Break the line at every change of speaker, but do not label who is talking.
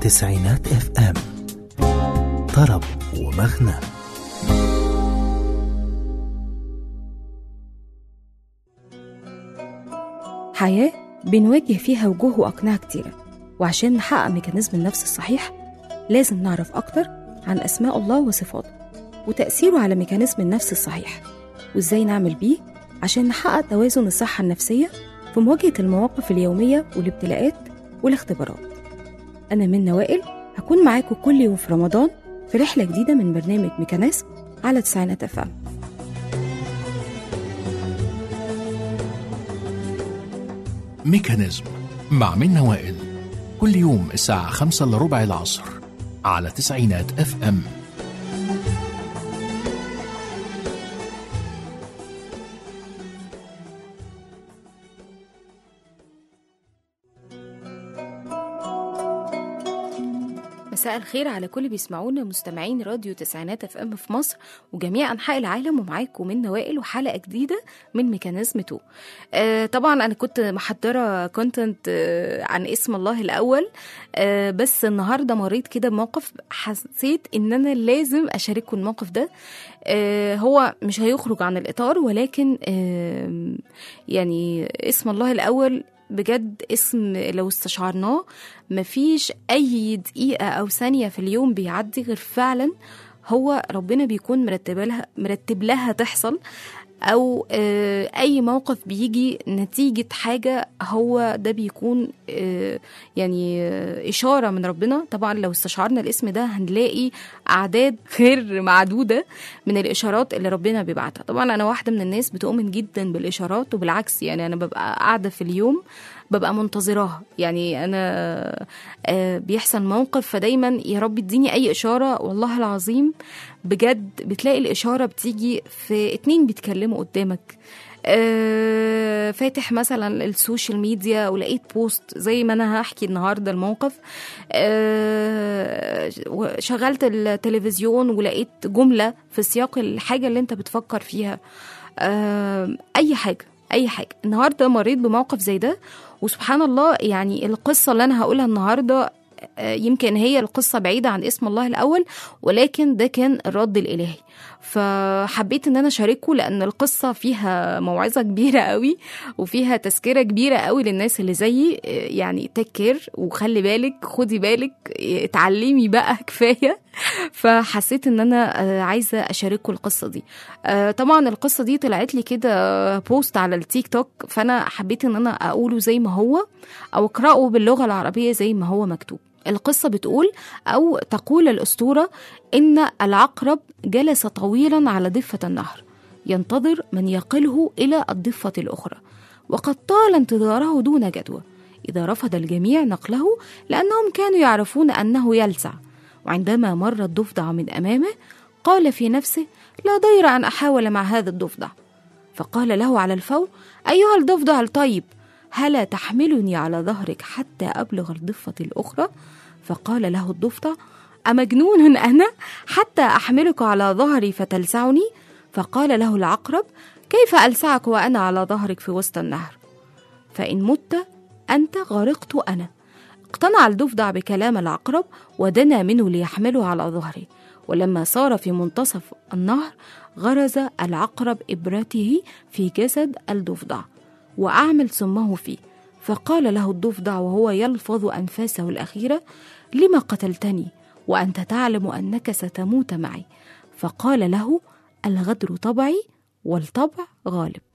تسعينات اف ام طرب ومغنى
حياة بنواجه فيها وجوه وأقنعة كتيرة وعشان نحقق ميكانيزم النفس الصحيح لازم نعرف أكتر عن أسماء الله وصفاته وتأثيره على ميكانيزم النفس الصحيح وإزاي نعمل بيه عشان نحقق توازن الصحة النفسية في مواجهة المواقف اليومية والابتلاءات والاختبارات أنا من وائل هكون معاكم كل يوم في رمضان في رحلة جديدة من برنامج ميكانيزم على تسعينات أفهم
ميكانيزم مع منة وائل كل يوم الساعة خمسة إلا ربع العصر على تسعينات اف ام
مساء الخير على كل بيسمعونا مستمعين راديو تسعينات اف ام في مصر وجميع انحاء العالم ومعاكم من وائل وحلقه جديده من ميكانيزم 2 آه طبعا انا كنت محضره كونتنت آه عن اسم الله الاول آه بس النهارده مريت كده بموقف حسيت ان انا لازم اشارككم الموقف ده آه هو مش هيخرج عن الاطار ولكن آه يعني اسم الله الاول بجد اسم لو استشعرناه مفيش أي دقيقة أو ثانية في اليوم بيعدي غير فعلا هو ربنا بيكون مرتب لها مرتب لها تحصل او آه، اي موقف بيجي نتيجه حاجه هو ده بيكون آه، يعني آه، اشاره من ربنا طبعا لو استشعرنا الاسم ده هنلاقي اعداد غير معدوده من الاشارات اللي ربنا بيبعتها طبعا انا واحده من الناس بتؤمن جدا بالاشارات وبالعكس يعني انا ببقى قاعده في اليوم ببقى منتظراها يعني انا آه، بيحصل موقف فدايما يا رب اديني اي اشاره والله العظيم بجد بتلاقي الاشاره بتيجي في اتنين بيتكلموا قدامك آه، فاتح مثلا السوشيال ميديا ولقيت بوست زي ما انا هحكي النهارده الموقف آه، شغلت التلفزيون ولقيت جمله في سياق الحاجه اللي انت بتفكر فيها آه، اي حاجه اي حاجه النهارده مريت بموقف زي ده وسبحان الله يعني القصه اللي انا هقولها النهارده آه، يمكن هي القصة بعيدة عن اسم الله الأول ولكن ده كان الرد الإلهي فحبيت ان انا اشاركه لان القصه فيها موعظه كبيره قوي وفيها تذكره كبيره قوي للناس اللي زيي آه، يعني تكر وخلي بالك خدي بالك آه، اتعلمي بقى كفايه فحسيت ان انا آه، عايزه اشارككم القصه دي آه، طبعا القصه دي طلعت لي كده بوست على التيك توك فانا حبيت ان انا اقوله زي ما هو او اقراه باللغه العربيه زي ما هو مكتوب القصة بتقول أو تقول الأسطورة إن العقرب جلس طويلا على ضفة النهر ينتظر من يقله إلى الضفة الأخرى وقد طال انتظاره دون جدوى إذا رفض الجميع نقله لأنهم كانوا يعرفون أنه يلسع وعندما مر الضفدع من أمامه قال في نفسه لا ضير أن أحاول مع هذا الضفدع فقال له على الفور أيها الضفدع الطيب هلا تحملني على ظهرك حتى أبلغ الضفة الأخرى فقال له الضفدع أمجنون أنا حتى أحملك على ظهري فتلسعني فقال له العقرب كيف ألسعك وأنا على ظهرك في وسط النهر فإن مت أنت غرقت أنا اقتنع الضفدع بكلام العقرب ودنا منه ليحمله على ظهره ولما صار في منتصف النهر غرز العقرب إبرته في جسد الضفدع وأعمل سمه فيه فقال له الضفدع وهو يلفظ أنفاسه الأخيرة لما قتلتني وأنت تعلم أنك ستموت معي فقال له الغدر طبعي والطبع غالب